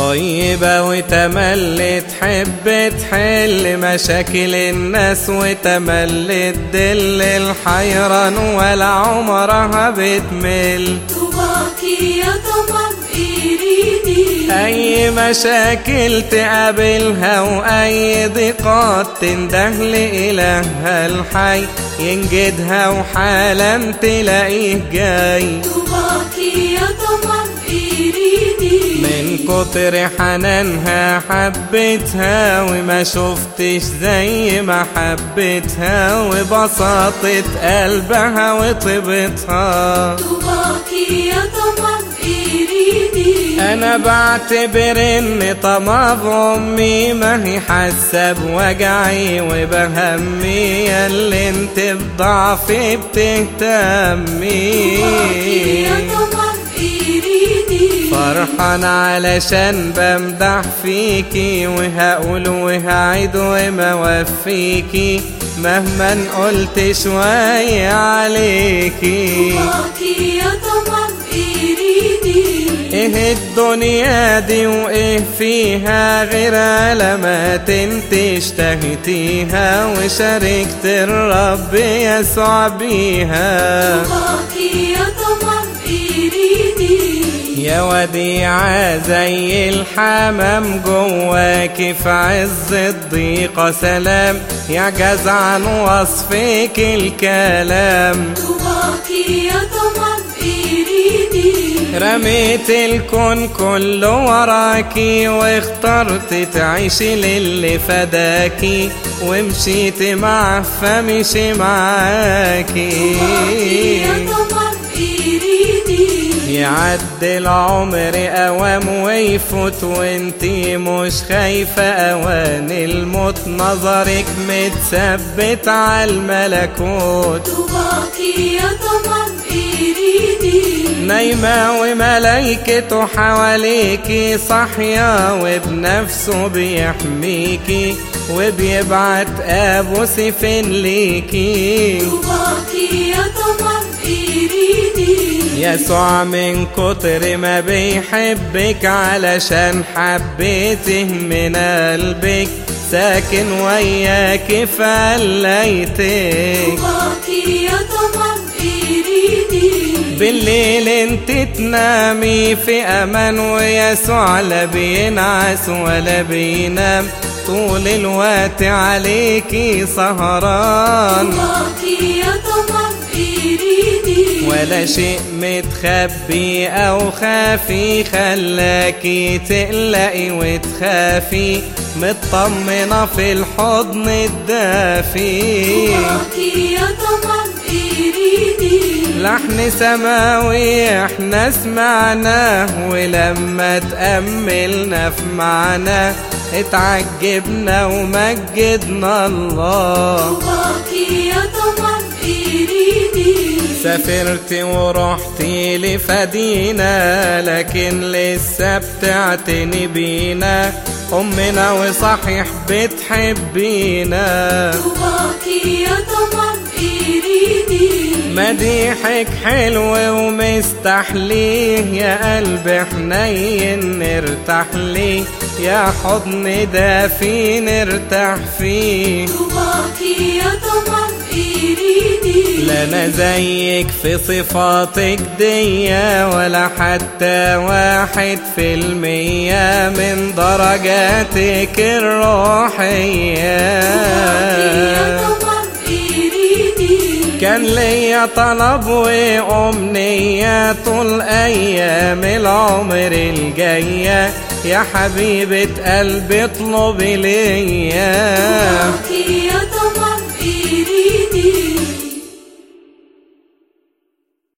طيبة وتملي تحب تحل مشاكل الناس وتملي تدل الحيران ولا عمرها بتمل طوباكي يا طمع بإيريدي أي مشاكل تقابلها وأي ضيقات تنده لإلهها الحي ينجدها وحالا تلاقيه جاي طوباكي يا طمع بإيريدي من كتر حنانها حبيتها وما شفتش زي ما حبيتها وبساطة قلبها وطيبتها طوباكي يا طمع بإيريدي انا بعتبر ان طمع امي ما هي حاسه بوجعي وبهمي اللي انت بضعفي بتهتمي طوباكي يا طمع بإيريدي فرحان علشان بمدح فيكي وهقول وهعيد وما وفيكي مهما قلت شوية عليكي طوباكي يا طمع بإيريدي ايه الدنيا دي وايه فيها غير علامات انت اشتهيتيها وشاركت الرب يسوع بيها طوباكي يا طمع بإيريدي يا وديعة زي الحمام جواكي في عز الضيقة سلام يعجز عن وصفك الكلام طوباكي يا طمع بإيريدي رميت الكون كله وراكي واخترت تعيشي للي فداكي ومشيت معه فمشي معاكي طوباكي يا طمع بإيريدي يعدي العمر اوام ويفوت وانتي مش خايفة اوان الموت نظرك متثبت على الملكوت طوباكي يا طمع بإيريدي نايمة وملايكته حواليكي صاحية وبنفسه بيحميكي وبيبعت أبو سيف ليكي طوباكي يا طمع بإيريدي يسوع من كتر ما بيحبك علشان حبيته من قلبك ساكن وياك فليتك طوباكي يا طمع بإيريدي بالليل انت تنامي في امان ويسوع لا بينعس ولا بينام طول الوقت عليكي سهران طوباكي يا طمع بإيريدي ولا شيء متخبي او خافي خلاكي تقلقي وتخافي مطمنة في الحضن الدافي طوباكي يا طمع بإيريدي لحن سماوي احنا سمعناه ولما تأملنا في معناه اتعجبنا ومجدنا الله طوباكي يا طمع بإيريدي سافرت ورحتي لفدينا لكن لسه بتعتني بينا أمنا وصحيح بتحبينا طوباكي يا طمع بإيريدي مديحك حلو ومستحليه يا قلب حنين نرتاح ليه يا حضن دافي نرتاح فيه طوباكي يا طمع بإيريدي لا انا زيك في صفاتك دي ولا حتى واحد في المية من درجاتك طوباكي يا الروحية طمع بإيريدي كان ليا طلب وأمنية طول أيام العمر الجاية يا حبيبة قلبي اطلبي ليا طوباكي يا طمع بإيريدي